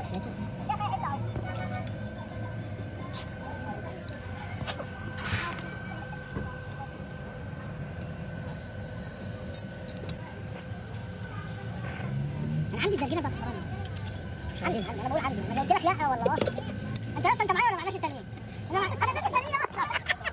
لفيته انا عندي الزرجينه بتاعت الحرام مش عايزين انا بقول عندي انا قلت لك لا والله انت اصلا انت معايا ولا معناش التانيين انا مع... انا ناس التانيين اصلا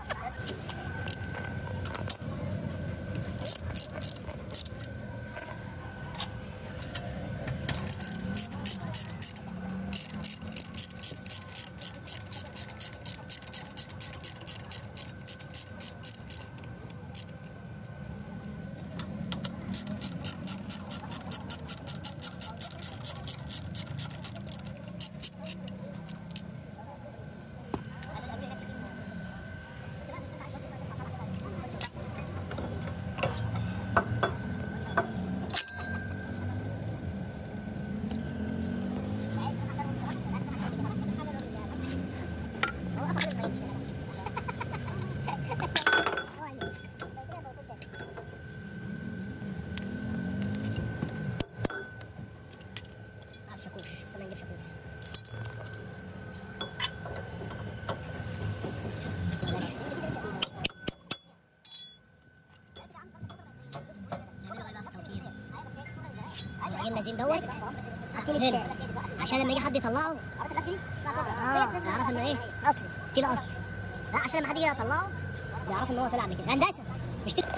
عايز شاكوش استنى نجيب شاكوش بلاش الراجل اللذين دوت هنا عشان لما يجي حد يطلعه اه يعرف انه ايه اصلي كيلو اصلي لا عشان لما حد يجي يطلعه بيعرف ان هو طلع بكده هندسه مش تك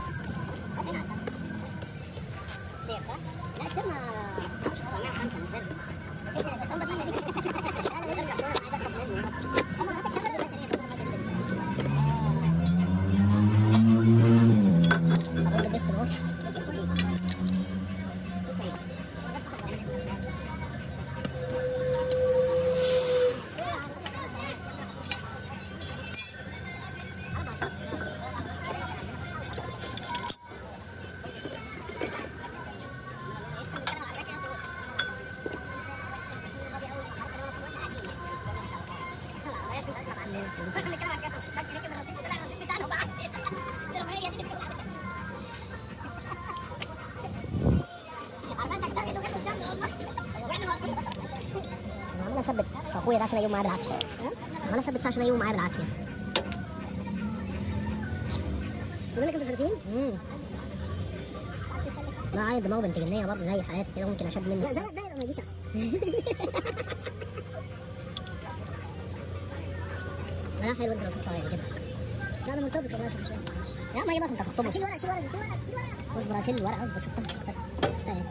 سير صح؟ لا السير ما 905 نزل انا عمال اثبت في اخويا ده عشان اجيبه معايا بالعافيه عمال اثبت فيه عشان اجيبه معايا بالعافيه بيقول لك انت فلسطين؟ امم لا عادي دماغه بنت جنيه برضه زي حالاتي كده ممكن اشد منه لا زرق ده ما يجيش احسن لا حلو انت لو شفته هيعجبك لا انا مرتبط والله مش عارف. يا ما يجيبك انت تخطبه شيل ورقه شيل ورقه شيل ورقه شيل ورقه اصبر اشيل الورقه اصبر شفتها شفتها شفتها اهي.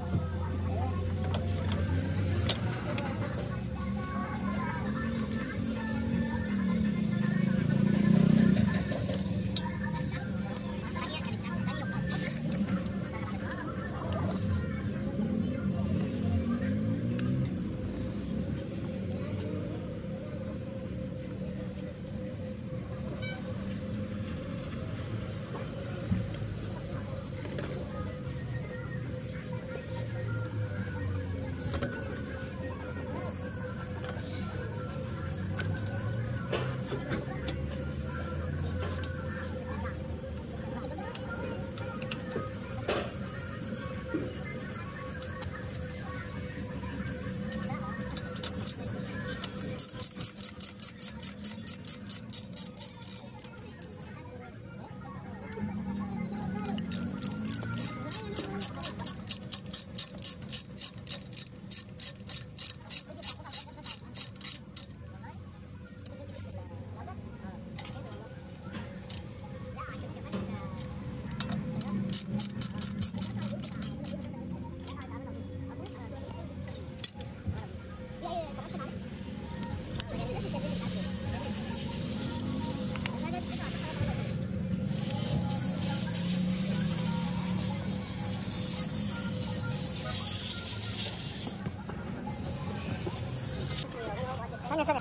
ثانيه ثانيه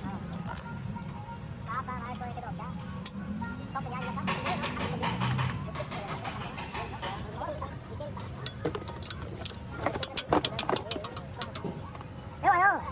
اوعى يلا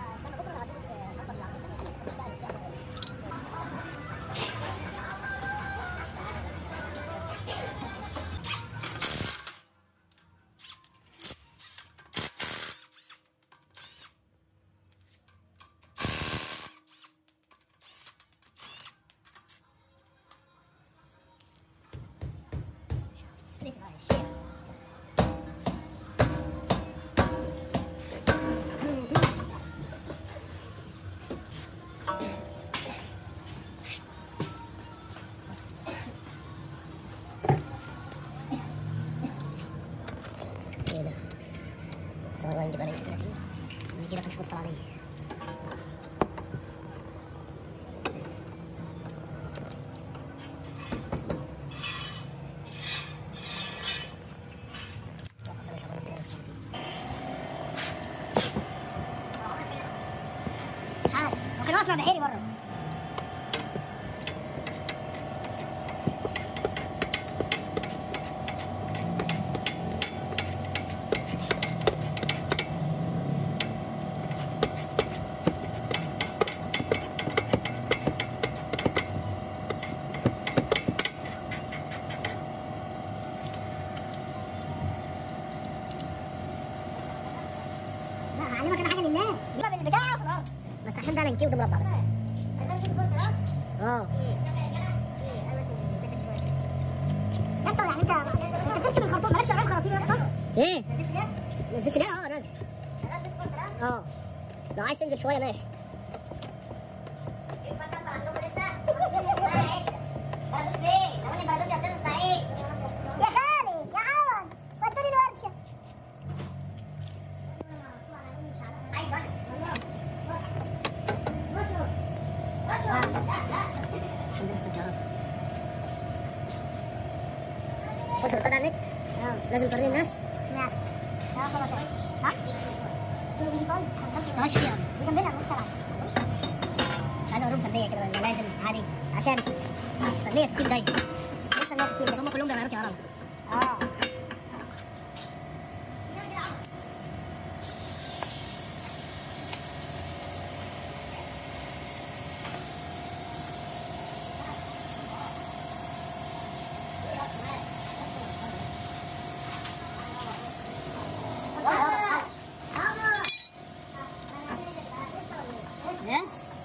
كده نشوف الطلعه دي مش عارف ممكن اطلع بحيري بره لا هعلمك انا حاجه لله يبقى بالبتاع في الارض بس عشان ده هنكيب ده مربع بس عايزين نجيب كورة الارض اه يا اسطى يعني انت انت بترسم الخرطوم مالكش غير خراطيم يا اسطى ايه نزلت كده نزلت ليه اه نازل نزلت كورة الارض اه لو عايز تنزل شويه ماشي يا خالي يا عوض ودوني الورشه عشان درست الكهرباء خش القطع على النت لازم توري الناس اشمعنى؟ ها خلاص ها؟ كله بيجي فاضي ما تشتغلش فيها دي جنبنا مش سبعة مش عايز اوريهم فنيه كده ولا لازم عادي عشان فنيه في التيم ده لسه الناس كتير بس هم كلهم بيغيروا كهرباء اه ايه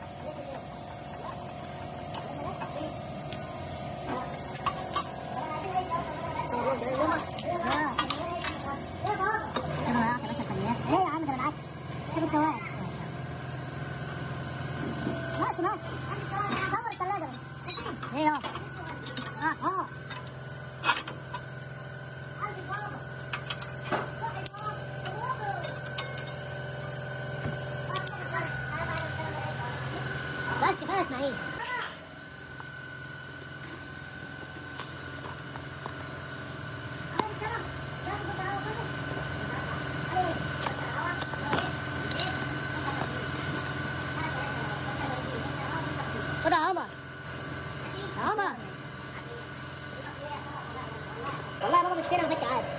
كده ضيعت يا باشا الفنيات ايه يا عم ده بالعكس كده سواق ماشي ماشي صور الثلاجة ايه اه اه اه بس كفايه يا اسماعيل خد يا عمر يا عمر والله يا بابا مش فينا وفك عادي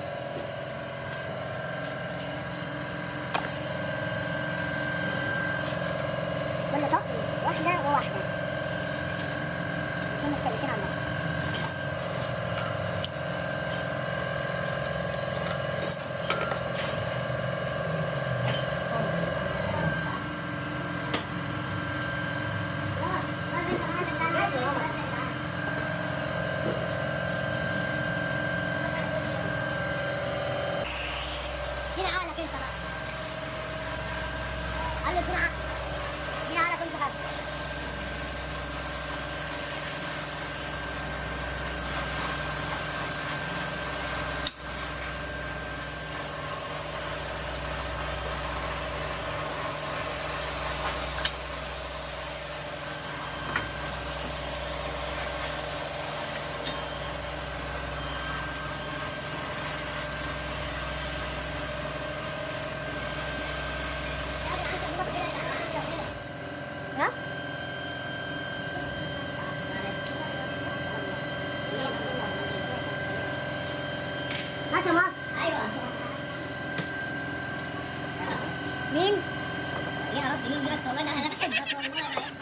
كل طقم واحدة وواحدة الاثنين مختلفين عن بعض مين عقلك انت بقى قال لي مين عقلك مين على كل حاجة ها؟ ماشي مصر ايوه مين؟ يا رب مين دي بس والله انا بحبك والله